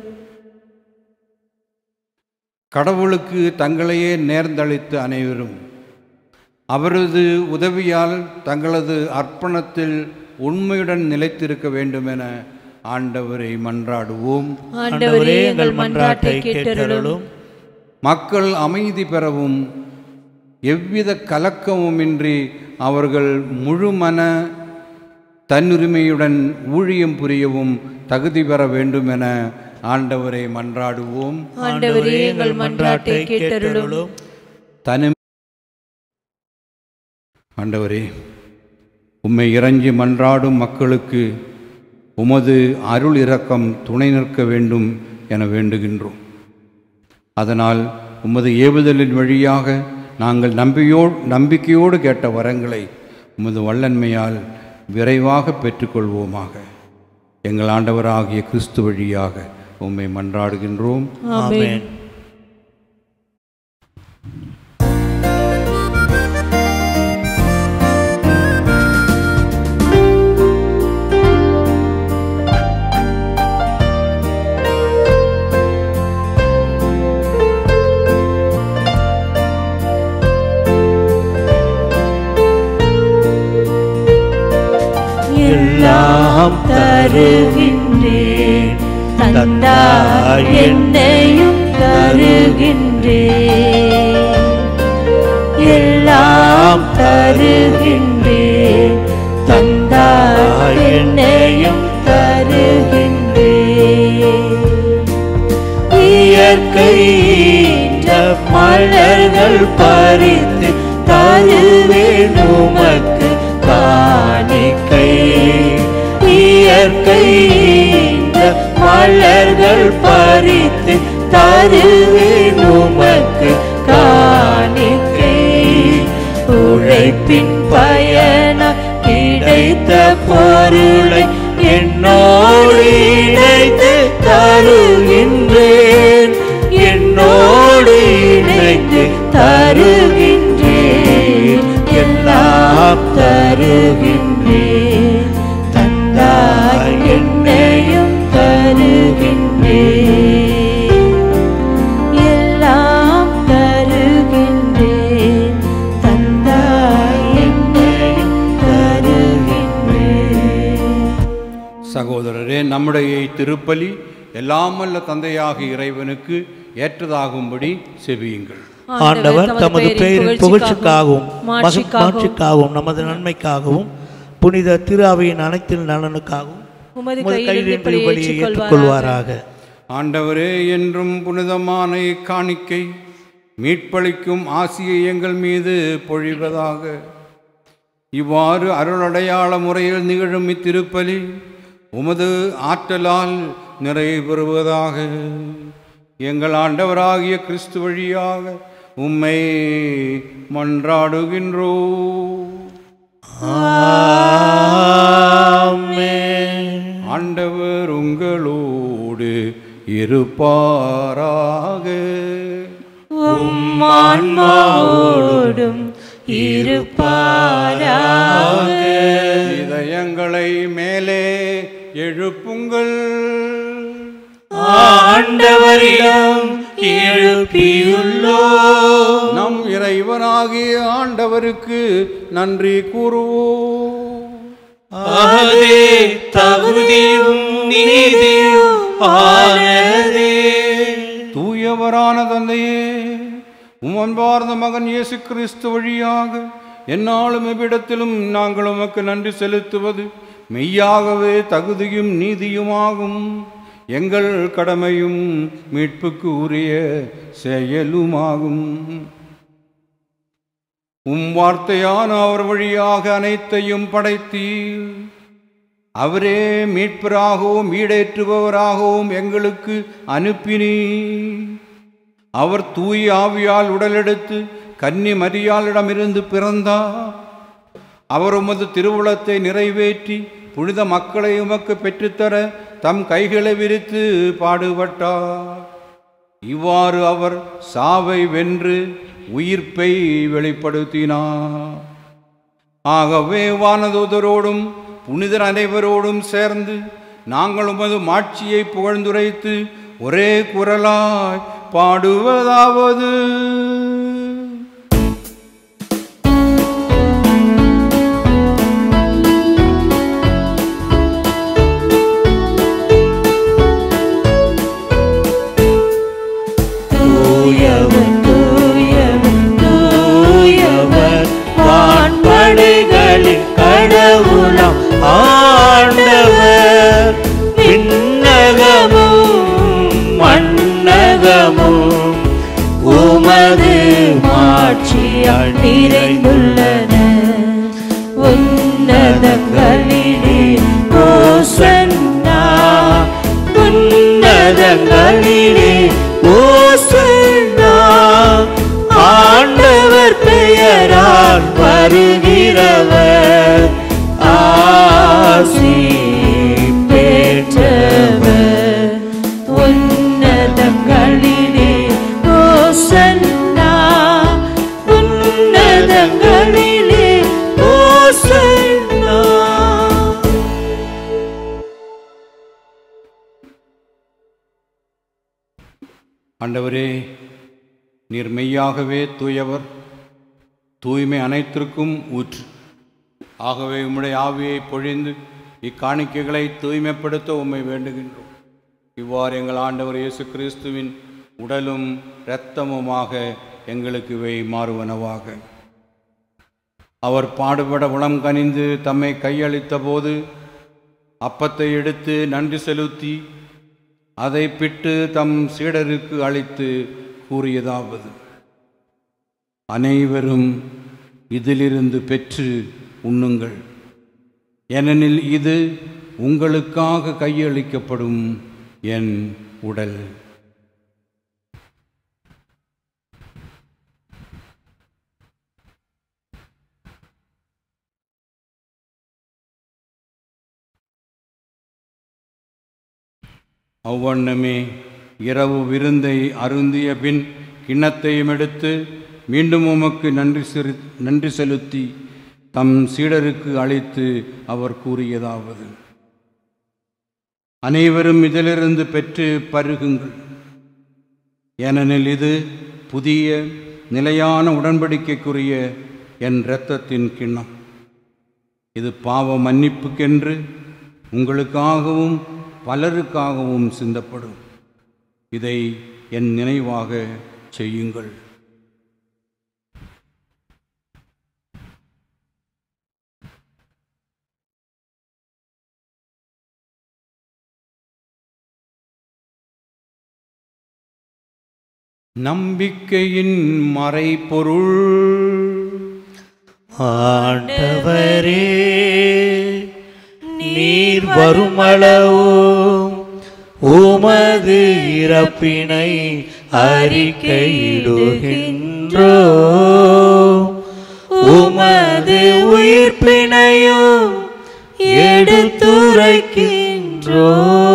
கடவுளுக்கு தங்களையே நேர்ந்தளித்த அனைவரும் அவரது உதவியால் தங்களது அர்ப்பணத்தில் உண்மையுடன் நிலைத்திருக்க வேண்டுமென ஆண்டவரை மன்றாடுவோம் ஆண்டவரே எங்கள் மன்றாட்டை கேட்டருளும் மக்கள் அமைதி பெறவும் எவ்வித கலக்கமுமின்றி அவர்கள் முழுமன தன்னுரிமையுடன் ஊழியம் புரியவும் தகுதி பெற வேண்டும் என ஆண்டவரை மன்றாடுவோம் ஆண்டவரே எங்கள் மன்றாட்டை கேட்டருளும் தனி ஆண்டவரே உம்மை இறங்கி மன்றாடும் மக்களுக்கு உமது அருள் இரக்கம் துணை நிற்க வேண்டும் என வேண்டுகின்றோம் அதனால் உமது ஏவுதலின் வழியாக நாங்கள் நம்பியோ நம்பிக்கையோடு கேட்ட வரங்களை உமது வல்லன்மையால் விரைவாக பெற்றுக்கொள்வோமாக எங்கள் ஆண்டவராகிய கிறிஸ்து வழியாக உம்மை மன்றாடுகின்றோம் ஆமென் எல்லாம் தருகின்றேன் தந்தாய் என்னையும் தருகின்றேன் எல்லாம் தருகின்றேன் தந்தாய் என்னையும் தருகின்றேன் இயற்கை ஈன்ற மலர்கள் பறித்து தருவேன் உமக்கு காணிக்கை இயற்கை ஈன்ற மலர்கள் பறித்து தருவேன் உமக்கு காணிக்கை உழைப்பின் பயன கிடைத்த பொருளை என்னோடு இணைத்து தருகின்றேன் என்னோடு இணைத்து தருகின்றேன் எல்லாம் தருகின்றேன் தந்தாய் என்னையும் தருகின்றேன் எல்லாம் தருகின்றேன் தந்தாய் என்னையும் தருகின்றேன் சகோதரரே நம்முடைய திருப்பலி எல்லாம் வல்ல தந்தையாக இறைவனுக்கு ஏற்றதாகும்படி செவியுங்கள் ஆண்டவர் தமது பெயரின் புகழ்ச்சிக்காகவும் மகி- மாட்சிக்காகவும் நமது நன்மைக்காகவும் புனித திரு அவையின் அனைத்து நலனுக்காகவும் உமது உமது கையிலிருந்து கையிலிருந்து பலியை பலியை ஏற்றுக்கொள்வாராக. ஏற்றுக்கொள்வாராக ஆண்டவரே என்றும் புனிதமான இக்காணிக்கை மீட்பளிக்கும் ஆசியை எங்கள் மீது பொழிவதாக இவ்வாறு அருளடையாள முறையில் நிகழும் இத்திருப்பலி உமது ஆற்றலால் நிறைவேறுவதாக எங்கள் ஆண்டவராகிய கிறிஸ்து வழியாக உம்மை மன்றாடுகின்றோ ஆமென். ஆண்டவர் உங்களோடு இருப்பாராக ஆன்மாவோடும் இருப்பாராக இதயங்களை மேலே எழுப்புங்கள் ஆண்டவரிடம் எழுப்பியுள்ளோ நம் இறைவனாகிய ஆண்டவருக்கு நன்றி கூறுவோம் அதே தகுதியும் நீதியும் ஆனதே தூயவரான தந்தையே உம் அன்பார்ந்த மகன் இயேசு கிறிஸ்து வழியாக என்னாலும் எவ்விடத்திலும் நாங்கள் உமக்கு நன்றி செலுத்துவது மெய்யாகவே தகுதியும் நீதியுமாகும் எங்கள் கடமையும் மீட்புக்கு உரிய செயலுமாகும் உம் வார்த்தையான அவர் வழியாக அனைத்தையும் படைத்தீர் அவரே மீட்பராகவும் ஈடேற்றுபவராகவும் எங்களுக்கு அனுப்பினீர் அவர் தூய் ஆவியால் உடலெடுத்து கன்னி மரியாளிடமிருந்து பிறந்தார் அவர் உமது திருவுளத்தை நிறைவேற்றி புனித மக்களை உமக்கு பெற்றுத்தர தம் கைகளை விரித்து பாடுபட்டார் இவ்வாறு அவர் சாவை வென்று உயிர்ப்பை வெளிப்படுத்தினார் ஆகவே வானதூதரோடும் புனிதர் அனைவரோடும் சேர்ந்து நாங்கள் உமது மாட்சியை புகழ்ந்துரைத்து ஒரே குரலாய் பாடுவதாவது தூயவர் தூயவர் தூயவர் வான்படைகளின் கடவுளாம் ஆ மாட்சியால் நிறைந்துள்ளன உன்னதங்களிலே ஓசன்னா உன்னதங்களிலே ஓசன்னா ஆண்டவர் பெயரால் வருகிறவர் ஆசி பெற்றவர் உன்னதங்களிலே ஓசன்னா உன்னதங்களிலே ஓசன்னா ஆண்டவரே நீர் மெய்யாகவே தூயவர் தூய்மை அனைத்திற்கும் ஊற்று ஆகவே உம்முடைய ஆவியை பொழிந்து இக்காணிக்கைகளை தூய்மைப்படுத்த உம்மை வேண்டுகின்றோம் இவ்வாறு எங்கள் ஆண்டவர் இயேசு கிறிஸ்துவின் உடலும் இரத்தமுமாக எங்களுக்கு இவை மாறுவனவாக அவர் பாடுபட உளம் கனிந்து தம்மை கையளித்த போது அப்பத்தை எடுத்து நன்றி செலுத்தி அதை பிட்டு தம் சீடருக்கு அளித்து கூறியதாவது அனைவரும் இதிலிருந்து பெற்று உண்ணுங்கள் ஏனெனில் இது உங்களுக்காக கையளிக்கப்படும் என் உடல் அவ்வண்ணமே இரவு விருந்தை அருந்திய பின் கிண்ணத்தையும் எடுத்து மீண்டும் உமக்கு நன்றி செரு நன்றி செலுத்தி தம் சீடருக்கு அளித்து அவர் கூறியதாவது அனைவரும் இதிலிருந்து பெற்று பருகுங்கள் ஏனெனில் இது புதிய நிலையான உடன்படிக்கைக்குரிய என் இரத்தத்தின் கிண்ணம் இது பாவ மன்னிப்புக்கென்று உங்களுக்காகவும் பலருக்காகவும் சிந்தப்படும் இதை என் நினைவாக செய்யுங்கள் நம்பிக்கையின் மறைபொருள் ஆண்டவரே நீர் வருமளவும் உமது இறப்பினை அறிக்கையிடுகின்றோ உமது உயிர்ப்பினையும் எடுத்துரைக்கின்றோ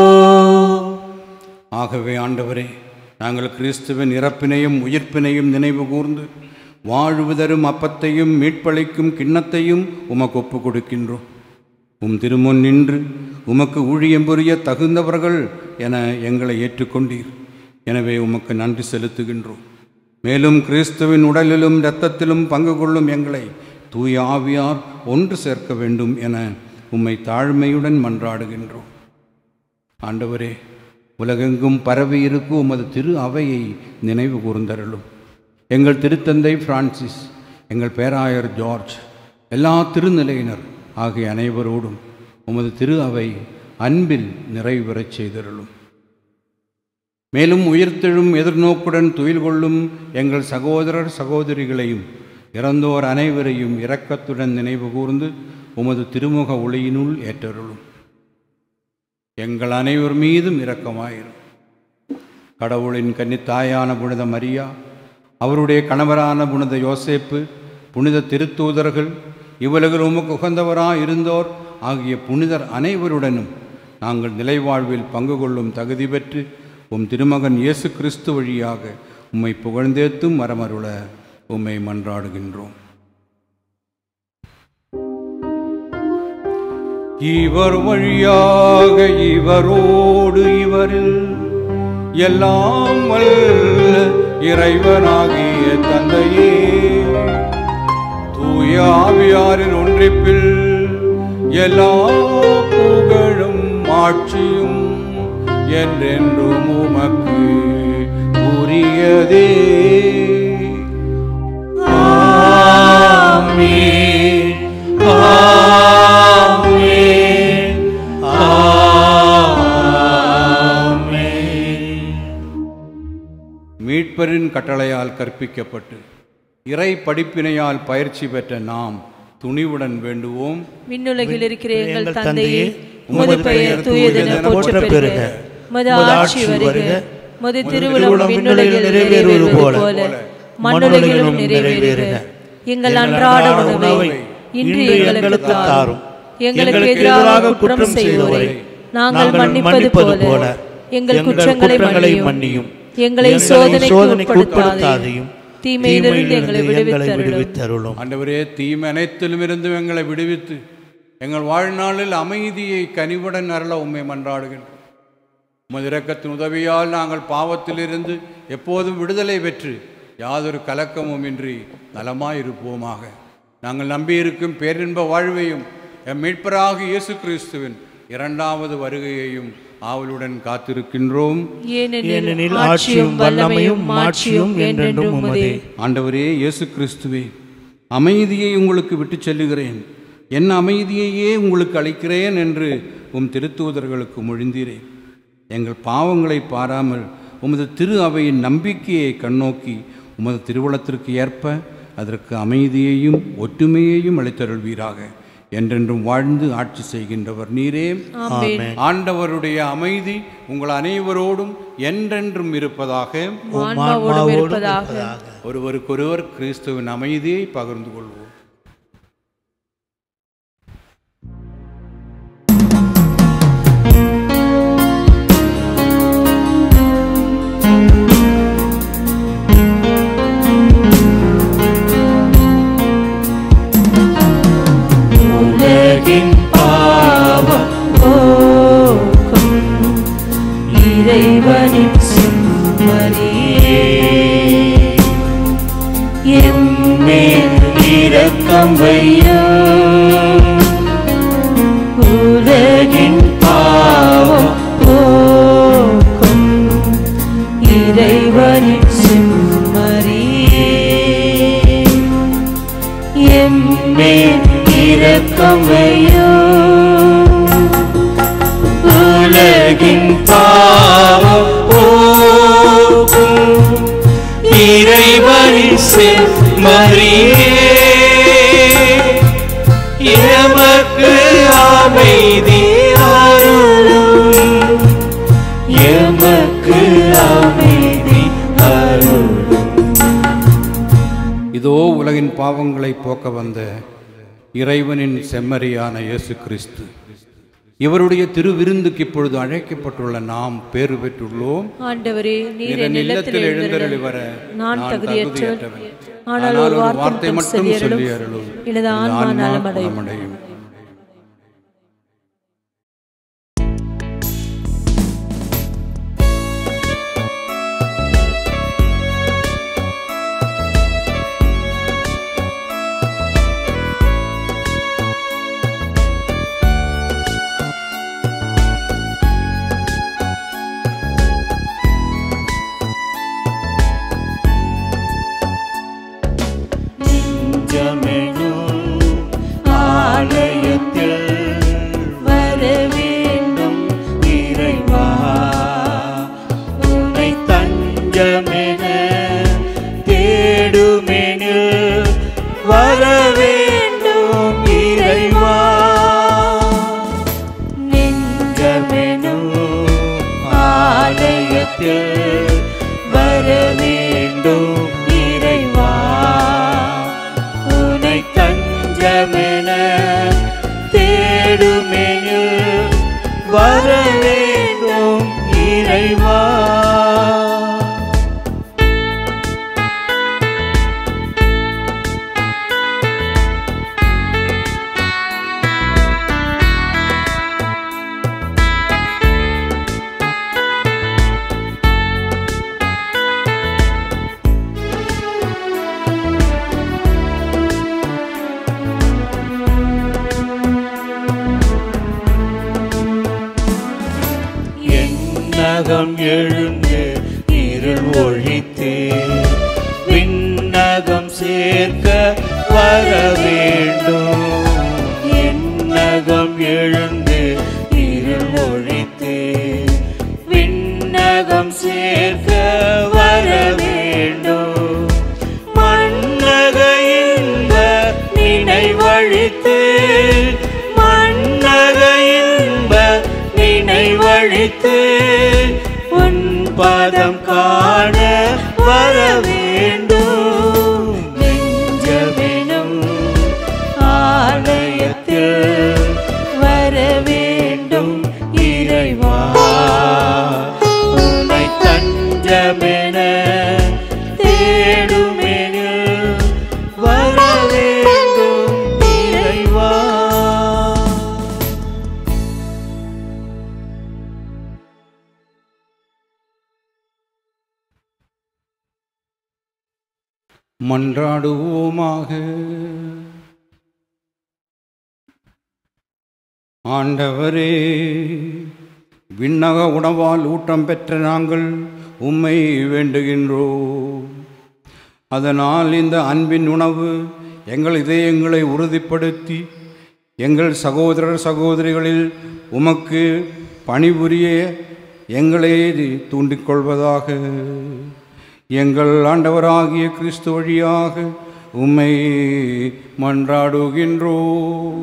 ஆகவே ஆண்டவரே நாங்கள் கிறிஸ்துவின் இறப்பினையும் உயிர்ப்பினையும் நினைவு கூர்ந்து வாழ்வு தரும் அப்பத்தையும் மீட்பளிக்கும் கிண்ணத்தையும் உமக்கு ஒப்புக் கொடுக்கின்றோம் உம் திருமுன் நின்று உமக்கு ஊழியம் புரிய தகுந்தவர்கள் என எங்களை ஏற்றுக்கொண்டீர் எனவே உமக்கு நன்றி செலுத்துகின்றோம் மேலும் கிறிஸ்துவின் உடலிலும் இரத்தத்திலும் பங்கு கொள்ளும் எங்களை தூய ஆவியார் ஒன்று சேர்க்க வேண்டும் என உம்மை தாழ்மையுடன் மன்றாடுகின்றோம் ஆண்டவரே உலகெங்கும் பரவி இருக்கும் உமது திரு அவையை நினைவு கூர்ந்தருளும் எங்கள் திருத்தந்தை பிரான்சிஸ் எங்கள் பேராயர் ஜார்ஜ் எல்லா திருநிலையினர் ஆகிய அனைவரோடும் உமது திரு அவை அன்பில் நிறைவுறச் செய்தருளும் மேலும் உயிர்த்தெழும் எதிர்நோக்குடன் துயில் கொள்ளும் எங்கள் சகோதரர் சகோதரிகளையும் இறந்தோர் அனைவரையும் இரக்கத்துடன் நினைவு கூர்ந்து உமது திருமுக ஒளியினுள் ஏற்றருளும் எங்கள் அனைவர் மீதும் இரக்கமாயிரும் கடவுளின் கன்னித்தாயான புனித மரியா அவருடைய கணவரான புனித யோசேப்பு புனித திருத்தூதர்கள் இவ்வுலகில் உமக்கு உகந்தவராக இருந்தோர் ஆகிய புனிதர் அனைவருடனும் நாங்கள் நிலைவாழ்வில் பங்கு கொள்ளும் தகுதி பெற்று உம் திருமகன் இயேசு கிறிஸ்து வழியாக உம்மை புகழ்ந்தேத்தும் மரமருள உம்மை மன்றாடுகின்றோம் இவர் வழியாக இவரோடு இவரில் எல்லாம் வல்ல இறைவனாகிய தந்தையே தூய ஆவியாரின் ஒன்றிப்பில் எல்லா புகழும் ஆட்சியும் என்றென்றும் உமக்கு உரியதே ஆமென் ஆமென் ஆமென் மீட்பரின் கட்டளையால் கற்பிக்கப்பட்டு இறை படிப்பினையால் பயிற்சி பெற்ற நாம் துணிவுடன் வேண்டுவோம் விண்ணுலகில் இருக்கிற எங்கள் எங்கள் தந்தையே தந்தையே, உமது பெயர் தூயதென போற்ற பெறுக உமது ஆட்சி வருக உமது திருவுளம் விண்ணுலகில் நிறைவேறுவது போல மண்ணுலகிலும் நிறைவேறுக எங்கள் அன்றாட உணவை இன்று எங்களுக்கு தாரும் எங்களுக்கு எதிராக குற்றம் செய்வோரை நாங்கள் மன்னிப்பது போல எங்கள் குற்றங்களை மன்னியும் எங்களை சோதனைக்கு உட்படுத்தாதையும் தீமையிலிருந்து எங்களை விடுவித்தருளும் விடுவித்தருளும் ஆண்டவரே தீமை அனைத்திலுமிருந்து எங்களை விடுவித்து எங்கள் வாழ்நாளில் அமைதியை கனிவுடன் அருள உம்மை மன்றாடுகின்றோம் உமது இரக்கத்தின் உதவியால் நாங்கள் பாவத்திலிருந்து எப்போதும் விடுதலை பெற்று யாதொரு கலக்கமும் இன்றி நலமாயிருப்போமாக நாங்கள் நம்பியிருக்கும் பேரின்ப வாழ்வையும் எம் மீட்பராக இயேசு கிறிஸ்துவின் இரண்டாவது வருகையையும் ஆவலுடன் காத்திருக்கின்றோம் ஏனெனில் ஆட்சியும் வல்லமையும் மாட்சியும் என்றென்றும் உமதே ஆண்டவரே இயேசு கிறிஸ்துவே அமைதியை உங்களுக்கு விட்டுச் செல்லுகிறேன் என் அமைதியையே உங்களுக்கு அளிக்கிறேன் என்று உம் திருத்தூதர்களுக்கு மொழிந்தீரேன் எங்கள் பாவங்களை பாராமல் உமது திரு அவையின் நம்பிக்கையை கண்ணோக்கி உமது திருவுளத்திற்கு ஏற்ப அதற்கு அமைதியையும் ஒற்றுமையையும் அளித்தருள்வீராக என்றென்றும் வாழ்ந்து ஆட்சி செய்கின்றவர் நீரே ஆமென் ஆண்டவருடைய அமைதி உங்கள் அனைவரோடும் என்றென்றும் இருப்பதாக ஆன்மாவோடும் இருப்பதாக ஒருவருக்கொருவர் கிறிஸ்துவின் அமைதியை பகிர்ந்து கொள்வோம் உலகின் பாவம் போக்கும் இறைவனின் செம்மறியே எம்மேல் இரக்கம் வையும் உலகின் பாவம் போக்கும் இறைவனின் செம்மறியே எம்மேல் இரக்கம் வையும் உலகின் பாவம் போக்கும் இறைவனின் செம்மறியே எமக்கு அமைதி அருளும் எமக்கு அமைதி அருளும் இதோ உலகின் பாவங்களை போக்க வந்த இறைவனின் செம்மறியான இயேசு கிறிஸ்து இவருடைய திருவிருந்துக்கு இப்பொழுது அழைக்கப்பட்டுள்ள நாம் பேறு பெற்றுள்ளோம் ஆண்டவரே நீர் நீர் என் என் இல்லத்தில் இல்லத்தில் எழுந்தருளி எழுந்தருளி வர நான் தகுதியற்றவன் தகுதியற்றவன். ஆனால் ஒரு வார்த்தை மட்டும் சொல்லி அருளும் எனது ஆன்மா நலமடையும் நலமடையும் நெஞ்சமெனும் ஆலயத்தில் வர வேண்டும் இறைவா உன்னை தஞ்சமென தேடுமெனில் வர வேண்டும் இறைவா நெஞ்சமெனும் ஆலயத்தில் வர வேண்டும் இறைவா உனை தஞ்சமென தேடுமெனில் வர வேண்டும் இறைவா என்னகம் எழுந்து இருள் ஒழித்து விண்ணகம் சேர்க்க வர வேண்டும் என்னகம் எழுந்து இருள் ஒழித்து விண்ணகம் சேர்க்க வர வேண்டும் மன்னர் நினைத்து உன் பதம் காண வர வேண்டும் நெஞ்சமெனும் ஆலயத்தில் வர வேண்டும் இறைவா உன்னை தஞ்சமென தேடுமெனில் வர வேண்டும் இறைவா மன்றாடுவோமாக ஆண்டவரே விண்ணக உணவால் ஊட்டம் பெற்ற நாங்கள் உம்மை வேண்டுகின்றோம் அதனால் இந்த அன்பின் உணவு எங்கள் இதயங்களை உறுதிப்படுத்தி எங்கள் சகோதரர் சகோதரிகளில் உமக்கு பணிபுரிய எங்களை தூண்டிக்கொள்வதாக எங்கள் ஆண்டவராகிய கிறிஸ்து வழியாக உம்மை மன்றாடுகின்றோம்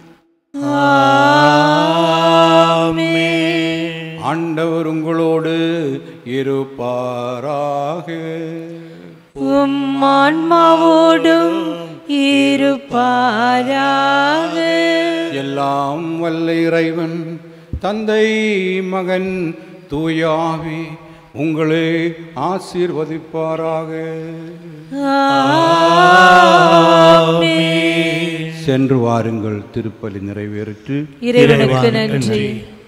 ஆண்டவர் உங்களோடு இருப்பாராக உம் ஆன்மாவோடும் இருப்பாராக எல்லாம் வல்ல இறைவன் தந்தை மகன் தூயாவி உங்களை ஆசீர்வதிப்பாராக சென்று வாருங்கள் திருப்பலி நிறைவேறிற்று இறைவனுக்கு நன்றி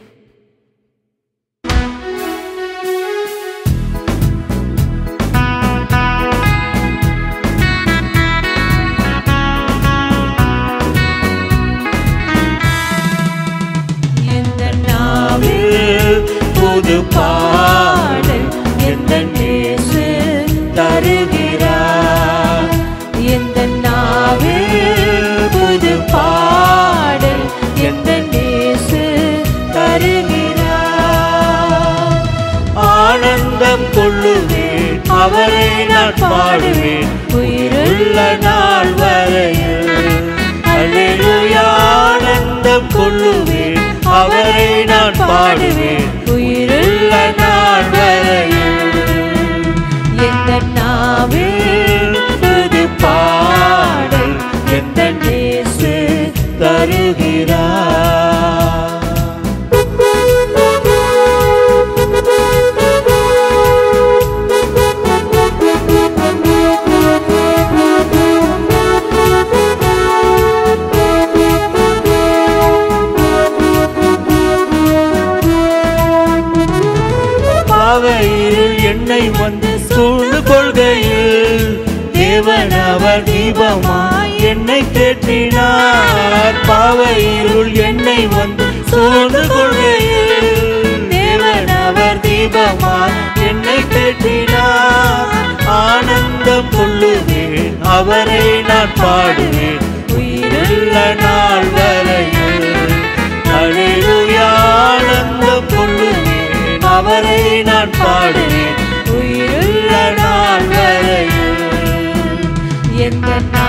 இந்த நாவில் புது பாடல் எந்த நேசு தருகிறார் இந்த நாவில் புது பாடல் எந்த நேசு தருகிறார் ஆனந்தம் கொள்ளுவேன் அவரை நான் பாடுவேன் உயிருள்ள நாள் வரையில் அல்லேலூயா ஆனந்தம் கொள்ளுவேன் அவரை நான் பாடுவேன் உயிருள்ள நாள் வரையில் எந்த நாவில் புது பாடல் எந்த நேசு தருகிறார் பாவையில் என்னை வந்து சூழ்ந்து கொள்கையில் தேவன் அவர் தீபமாய் என்னை தேற்றினார் பாவையிருள் என்னை வந்து சூழ்ந்து கொள்கையில் தேவன் அவர் தீபமாய் என்னை தேற்றினார் ஆனந்தம் கொள்ளுவேன் அவரை நான் பாடுவேன் உயிருள்ள நாள் வரையில் அழிலுயா ஆனந்தம் கொள்ளுவேன் அவரை நான் பாடுவேன் உயிருள்ள நாள் வரையில் எந்த